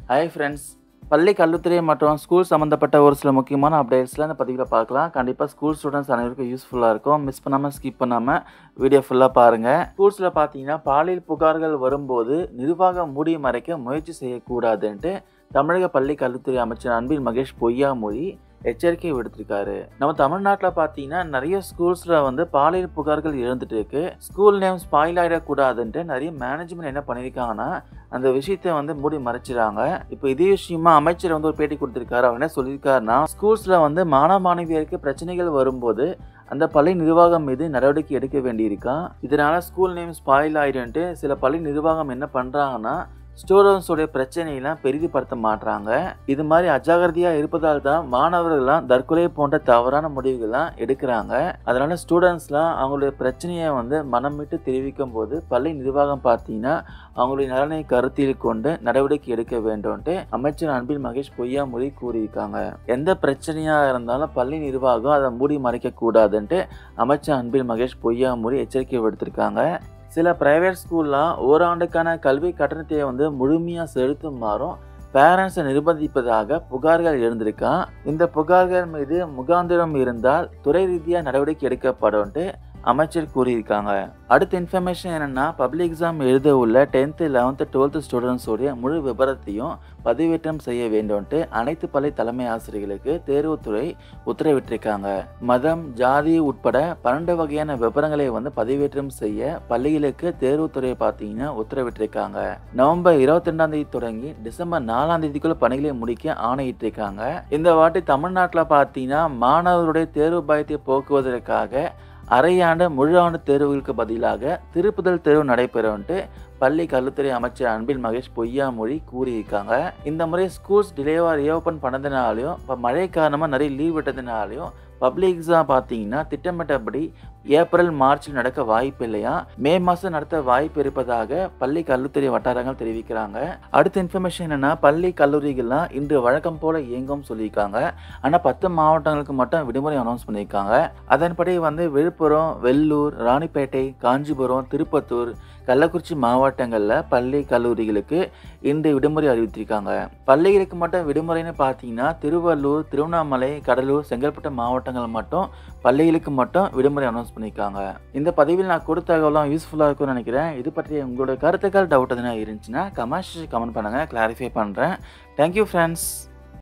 hi friends பள்ளி கல்வித்துறை மற்றும் ஸ்கூல் சம்மந்தப்பட்ட ஒரு சில முக்கியமான அப்டேட்ஸ்லாம் இந்த பதிவில் பார்க்கலாம் கண்டிப்பாக ஸ்கூல் ஸ்டூடெண்ட்ஸ் அனைவருக்கும் யூஸ்ஃபுல்லாக இருக்கும் மிஸ் பண்ணாமல் ஸ்கிப் பண்ணாமல் வீடியோ ஃபுல்லாக பாருங்கள் ஸ்கூல்ஸில் பார்த்தீங்கன்னா பாலியல் புகார்கள் வரும்போது நிர்வாகம் மூடி மறைக்க முயற்சி செய்யக்கூடாதுன்ட்டு தமிழக பள்ளி கல்வித்துறை அமைச்சர் அன்பில் மகேஷ் பொய்யாமொழி எச்சரிக்கை விடுத்திருக்காரு நம்ம தமிழ்நாட்டில் பார்த்தீங்கன்னா நிறைய ஸ்கூல்ஸில் வந்து பாலியல் புகார்கள் எழுந்துட்டு இருக்கு ஸ்கூல் நேம் ஸ்பாயில் ஆகிடக்கூடாதுன்ட்டு நிறைய மேனேஜ்மெண்ட் என்ன பண்ணியிருக்காங்கன்னா அந்த விஷயத்தை வந்து மூடி மறைச்சிறாங்க இப்போ இதே விஷயமா அமைச்சர் வந்து ஒரு பேட்டி கொடுத்திருக்காரு அவர் என்ன சொல்லியிருக்காருன்னா ஸ்கூல்ஸில் வந்து மாணவ மாணவியருக்கு பிரச்சனைகள் வரும்போது அந்த பள்ளி நிர்வாகம் மீது நடவடிக்கை எடுக்க வேண்டியிருக்கா இதனால ஸ்கூல் நேம் ஸ்பாயில் ஆயிடுன்ட்டு சில பள்ளி நிர்வாகம் என்ன பண்ணுறாங்கன்னா ஸ்டூடெண்ட்ஸோடைய பிரச்சனையெல்லாம் பெரிதுபடுத்த மாட்றாங்க இது மாதிரி அஜாகிரதையாக இருப்பதால் தான் மாணவர்கள்லாம் தற்கொலை போன்ற தவறான முடிவுகள்லாம் எடுக்கிறாங்க அதனால ஸ்டூடெண்ட்ஸ்லாம் அவங்களுடைய பிரச்சனையை வந்து மனம் விட்டு தெரிவிக்கும் போது பள்ளி நிர்வாகம் பார்த்தீங்கன்னா அவங்களுடைய நலனை கருத்தில் கொண்டு நடவடிக்கை எடுக்க வேண்டும்ட்டு அமைச்சர் அன்பில் மகேஷ் பொய்யாமொழி கூறியிருக்காங்க எந்த பிரச்சனையாக இருந்தாலும் பள்ளி நிர்வாகம் அதை மூடி மறைக்க கூடாதுன்ட்டு அமைச்சர் அன்பில் மகேஷ் பொய்யாமொழி எச்சரிக்கை விடுத்திருக்காங்க சில பிரைவேட் ஸ்கூல்லாம் ஓராண்டுக்கான கல்வி கட்டணத்தை வந்து முழுமையாக செலுத்துமாறும் பேரண்ட்ஸை நிர்பந்திப்பதாக புகார்கள் எழுந்திருக்கான் இந்த புகார்கள் மீது முகாந்திரம் இருந்தால் துறை ரீதியாக நடவடிக்கை எடுக்கப்படும்ட்டு அமைச்சர் கூறியிருக்காங்க அடுத்த இன்ஃபர்மேஷன் என்னென்னா பப்ளிக் எக்ஸாம் எழுத உள்ள டென்த்து லெவன்த்து டுவெல்த்து ஸ்டூடெண்ட்ஸோடைய முழு விவரத்தையும் பதிவேற்றம் செய்ய வேண்டும்ட்டு அனைத்து பள்ளி தலைமை ஆசிரியர்களுக்கு தேர்வுத்துறை உத்தரவிட்டிருக்காங்க மதம் ஜாதி உட்பட பன்னெண்டு வகையான விவரங்களை வந்து பதிவேற்றம் செய்ய பள்ளிகளுக்கு தேர்வுத்துறை பார்த்தீங்கன்னா உத்தரவிட்டிருக்காங்க நவம்பர் இருபத்தி ரெண்டாம் தேதி தொடங்கி டிசம்பர் நாலாம் தேதிக்குள்ள பணிகளை முடிக்க ஆணையிட்டிருக்காங்க இந்த வாட்டி தமிழ்நாட்டில் பார்த்தீங்கன்னா மாணவர்களுடைய தேர்வு பயத்தை போக்குவதற்காக அரையாண்டு முழு ஆண்டு தேர்வுகளுக்கு பதிலாக திருப்புதல் தேர்வு நடைபெறும்ட்டு பள்ளி கல்வித்துறை அமைச்சர் அன்பில் மகேஷ் பொய்யாமொழி கூறியிருக்காங்க இந்த முறை ஸ்கூல்ஸ் டிலேவாக ரீஓப்பன் பண்ணதுனாலையும் இப்போ மழை காரணமாக நிறைய லீவ் விட்டதுனாலையும் பப்ளிக் எக்ஸாம் பார்த்தீங்கன்னா திட்டமிட்டபடி ஏப்ரல் மார்ச்சில் நடக்க வாய்ப்பு இல்லையா மே மாதம் நடத்த வாய்ப்பு இருப்பதாக பள்ளி கல்வித்துறை வட்டாரங்கள் தெரிவிக்கிறாங்க அடுத்த இன்ஃபர்மேஷன் என்னென்னா பள்ளி கல்லூரிகள்லாம் இன்று வழக்கம் போல் இயங்கும் சொல்லியிருக்காங்க ஆனால் பத்து மாவட்டங்களுக்கு மட்டும் விடுமுறை அனௌன்ஸ் பண்ணியிருக்காங்க அதன்படி வந்து விழுப்புரம் வெள்ளூர் ராணிப்பேட்டை காஞ்சிபுரம் திருப்பத்தூர் கள்ளக்குறிச்சி மாவட்டங்களில் பள்ளி கல்லூரிகளுக்கு இன்று விடுமுறை அறிவித்திருக்காங்க பள்ளிகளுக்கு மட்டும் விடுமுறைன்னு பார்த்தீங்கன்னா திருவள்ளூர் திருவண்ணாமலை கடலூர் செங்கல்பட்டு மாவட்டங்கள் மட்டும் பள்ளிகளுக்கு மட்டும் விடுமுறை அனௌன்ஸ் பண்ணியிருக்காங்க இந்த பதிவில் நான் கொடுத்த தகவலாம் யூஸ்ஃபுல்லாக இருக்கும்னு நினைக்கிறேன் இது பற்றி உங்களோட கருத்துக்கள் டவுட் எதுனா இருந்துச்சுன்னா கமெண்ட்ஸ் கமெண்ட் பண்ணுங்கள் கிளாரிஃபை பண்ணுறேன் தேங்க்யூ ஃப்ரெண்ட்ஸ்